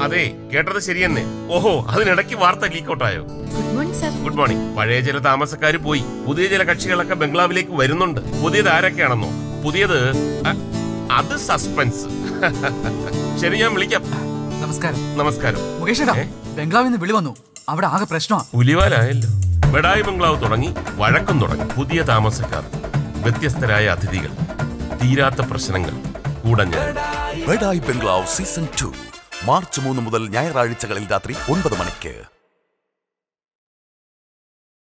അതെ കേട്ടത് ശരിയെന്നെ ഓഹോ അതിനിടയ്ക്ക് വാർത്ത ലീക്കൗട്ടായോ good morning sir good morning പഴയ ചില താമസക്കാർ പോയി പുതിയ ചില കക്ഷികളൊക്കെ ബംഗ്ലാവിലേക്ക് വരുന്നുണ്ട് പുതിയത് ആരൊക്കെയാണെന്നോ പുതിയത് അ, അത് സസ്പെൻസ് ശരി ഞാൻ വിളിക്കാം നമസ്കാരം നമസ്കാരം മുകേഷ് ഏട്ടാ ഏ? ബംഗ്ലാവിൽ നിന്ന് വിളി വന്നു അവിടെ ആകെ പ്രശ്നമാണ് പുലിവാലായല്ലോ ബഡായി ബംഗ്ലാവ് തുടങ്ങി വഴക്കം തുടങ്ങി പുതിയ താമസക്കാർ വ്യത്യസ്തരായ അതിഥികൾ തീരാത്ത പ്രശ്നങ്ങൾ കൂടെ ഞാൻ ബെഡായി ബംഗ്ലാവ് സീസൺ ടു മാർച്ച് മൂന്ന് മുതൽ ഞായറാഴ്ചകളിൽ രാത്രി ഒൻപത് മണിക്ക്